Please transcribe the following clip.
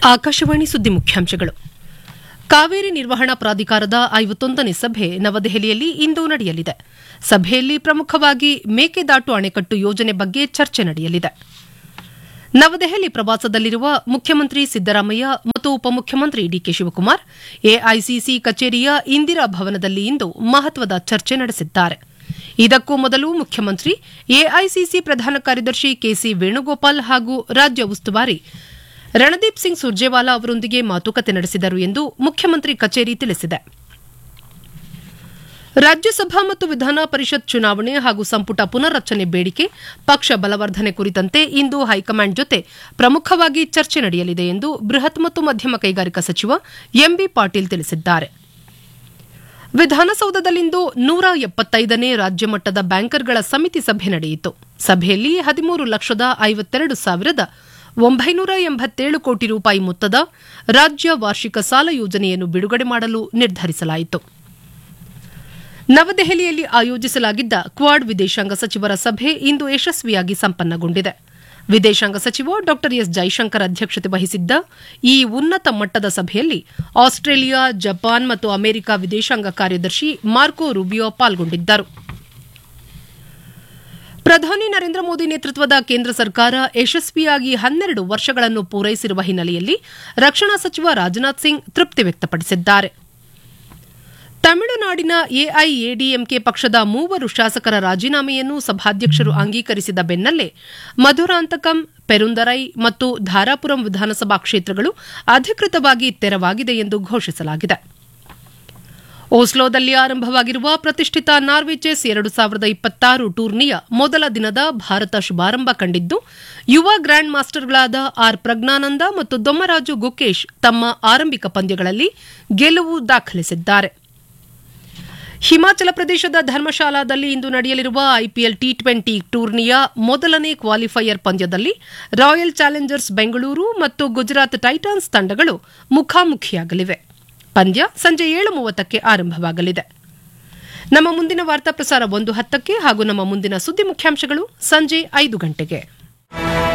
ಆಕಾಶವಾಣಿ ಸುದ್ದಿ ಮುಖ್ಯಾಂಶಗಳು ಕಾವೇರಿ ನಿರ್ವಹಣಾ ಪ್ರಾಧಿಕಾರದ ಐವತ್ತೊಂದನೇ ಸಭೆ ನವದೆಹಲಿಯಲ್ಲಿ ಇಂದು ನಡೆಯಲಿದೆ ಸಭೆಯಲ್ಲಿ ಪ್ರಮುಖವಾಗಿ ಮೇಕೆದಾಟು ಅಣೆಕಟ್ಟು ಯೋಜನೆ ಬಗ್ಗೆ ಚರ್ಚೆ ನಡೆಯಲಿದೆ ನವದೆಹಲಿ ಪ್ರವಾಸದಲ್ಲಿರುವ ಮುಖ್ಯಮಂತ್ರಿ ಸಿದ್ದರಾಮಯ್ಯ ಮತ್ತು ಉಪಮುಖ್ಯಮಂತ್ರಿ ಡಿಕೆ ಶಿವಕುಮಾರ್ ಎಐಸಿಸಿ ಕಚೇರಿಯ ಇಂದಿರಾ ಭವನದಲ್ಲಿ ಇಂದು ಮಹತ್ವದ ಚರ್ಚೆ ನಡೆಸಿದ್ದಾರೆ ಇದಕ್ಕೂ ಮೊದಲು ಮುಖ್ಯಮಂತ್ರಿ ಎಐಸಿಸಿ ಪ್ರಧಾನ ಕಾರ್ಯದರ್ಶಿ ಕೆಸಿ ವೇಣುಗೋಪಾಲ್ ಹಾಗೂ ರಾಜ್ಯ ಉಸ್ತುವಾರಿ ರಣದೀಪ್ ಸಿಂಗ್ ಸುರ್ಜೇವಾಲಾ ಅವರೊಂದಿಗೆ ಮಾತುಕತೆ ನಡೆಸಿದರು ಎಂದು ಮುಖ್ಯಮಂತ್ರಿ ಕಚೇರಿ ತಿಳಿಸಿದೆ ರಾಜ್ಯಸಭಾ ಮತ್ತು ವಿಧಾನ ಪರಿಷತ್ ಚುನಾವಣೆ ಹಾಗೂ ಸಂಪುಟ ಪುನರ್ರಚನೆ ಬೇಡಿಕೆ ಪಕ್ಷ ಬಲವರ್ಧನೆ ಕುರಿತಂತೆ ಇಂದು ಹೈಕಮಾಂಡ್ ಜೊತೆ ಪ್ರಮುಖವಾಗಿ ಚರ್ಚೆ ನಡೆಯಲಿದೆ ಎಂದು ಬೃಹತ್ ಮತ್ತು ಮಧ್ಯಮ ಕೈಗಾರಿಕಾ ಸಚಿವ ಎಂಬಿ ಪಾಟೀಲ್ ತಿಳಿಸಿದ್ದಾರೆ ವಿಧಾನಸೌಧದಲ್ಲಿಂದು ನೂರ ಎಪ್ಪತ್ತೈದನೇ ರಾಜ್ಯ ಮಟ್ಟದ ಬ್ಯಾಂಕರ್ಗಳ ಸಮಿತಿ ಸಭೆ ನಡೆಯಿತು ಸಭೆಯಲ್ಲಿ ಹದಿಮೂರು ಲಕ್ಷದ ಐವತ್ತೆರಡು ಸಾವಿರದ ಒಂಬೈನೂರ ಎಂಬತ್ತೇಳು ಕೋಟಿ ರೂಪಾಯಿ ಮೊತ್ತದ ರಾಜ್ಯ ವಾರ್ಷಿಕ ಸಾಲ ಯೋಜನೆಯನ್ನು ಬಿಡುಗಡೆ ಮಾಡಲು ನಿರ್ಧರಿಸಲಾಯಿತು ನವದೆಹಲಿಯಲ್ಲಿ ಆಯೋಜಿಸಲಾಗಿದ್ದ ಕ್ವಾಡ್ ವಿದೇಶಾಂಗ ಸಚಿವರ ಸಭೆ ಇಂದು ಯಶಸ್ವಿಯಾಗಿ ಸಂಪನ್ನಗೊಂಡಿದೆ ವಿದೇಶಾಂಗ ಸಚಿವ ಡಾ ಎಸ್ ಜೈಶಂಕರ್ ಅಧ್ಯಕ್ಷತೆ ವಹಿಸಿದ್ದ ಈ ಉನ್ನತ ಮಟ್ಟದ ಸಭೆಯಲ್ಲಿ ಆಸ್ಟ್ರೇಲಿಯಾ ಜಪಾನ್ ಮತ್ತು ಅಮೆರಿಕ ವಿದೇಶಾಂಗ ಕಾರ್ಯದರ್ಶಿ ಮಾರ್ಕೊ ರೂಬಿಯೋ ಪಾಲ್ಗೊಂಡಿದ್ದರು ಪ್ರಧಾನಿ ನರೇಂದ್ರ ಮೋದಿ ನೇತೃತ್ವದ ಕೇಂದ್ರ ಸರ್ಕಾರ ಯಶಸ್ವಿಯಾಗಿ ಹನ್ನೆರಡು ವರ್ಷಗಳನ್ನು ಪೂರೈಸಿರುವ ಹಿನ್ನೆಲೆಯಲ್ಲಿ ರಕ್ಷಣಾ ಸಚಿವ ರಾಜನಾಥ್ ಸಿಂಗ್ ತೃಪ್ತಿ ವ್ಯಕ್ತಪಡಿಸಿದ್ದಾರೆ ತಮಿಳುನಾಡಿನ ಎಐಎಡಿಎಂಕೆ ಪಕ್ಷದ ಮೂವರು ಶಾಸಕರ ರಾಜೀನಾಮೆಯನ್ನು ಸಭಾಧ್ಯಕ್ಷರು ಅಂಗೀಕರಿಸಿದ ಬೆನ್ನಲ್ಲೇ ಮಧುರಾಂತಕಂ ಪೆರುಂದರೈ ಮತ್ತು ಧಾರಾಪುರಂ ವಿಧಾನಸಭಾ ಕ್ಷೇತ್ರಗಳು ಅಧಿಕೃತವಾಗಿ ತೆರವಾಗಿದೆ ಎಂದು ಘೋಷಿಸಲಾಗಿದೆ ಓಸ್ಲೋದಲ್ಲಿ ಆರಂಭವಾಗಿರುವ ಪ್ರತಿಷ್ಠಿತ ನಾರ್ವೆ ಚೆಸ್ ಎರಡು ಸಾವಿರದ ಇಪ್ಪತ್ತಾರು ಟೂರ್ನಿಯ ಮೊದಲ ದಿನದ ಭಾರತ ಶುಭಾರಂಭ ಕಂಡಿದ್ದು ಯುವ ಗ್ರ್ಯಾಂಡ್ ಮಾಸ್ಟರ್ಗಳಾದ ಆರ್ ಪ್ರಜ್ಞಾನಂದ ಮತ್ತು ದೊಮ್ಮರಾಜು ಗುಕೇಶ್ ತಮ್ಮ ಆರಂಭಿಕ ಪಂದ್ಯಗಳಲ್ಲಿ ಗೆಲುವು ದಾಖಲಿಸಿದ್ದಾರೆ ಹಿಮಾಚಲ ಪ್ರದೇಶದ ಧರ್ಮಶಾಲಾದಲ್ಲಿ ಇಂದು ನಡೆಯಲಿರುವ ಐಪಿಎಲ್ ಟಿ ಟ್ವೆಂಟಿ ಟೂರ್ನಿಯ ಮೊದಲನೇ ಕ್ವಾಲಿಫೈಯರ್ ಪಂದ್ಯದಲ್ಲಿ ರಾಯಲ್ ಚಾಲೆಂಜರ್ಸ್ ಬೆಂಗಳೂರು ಮತ್ತು ಗುಜರಾತ್ ಟೈಟಾನ್ಸ್ ತಂಡಗಳು ಮುಖಾಮುಖಿಯಾಗಲಿವೆ ಪಂದ್ಯ ಸಂಜೆ ಏಳು ಮೂವತ್ತಕ್ಕೆ ಆರಂಭವಾಗಲಿದೆ ನಮ್ಮ ಮುಂದಿನ ವಾರ್ತಾ ಪ್ರಸಾರ ಒಂದು ಹತ್ತಕ್ಕೆ ಹಾಗೂ ನಮ್ಮ ಮುಂದಿನ ಸುದ್ದಿ ಮುಖ್ಯಾಂಶಗಳು ಸಂಜೆ ಐದು ಗಂಟೆಗೆ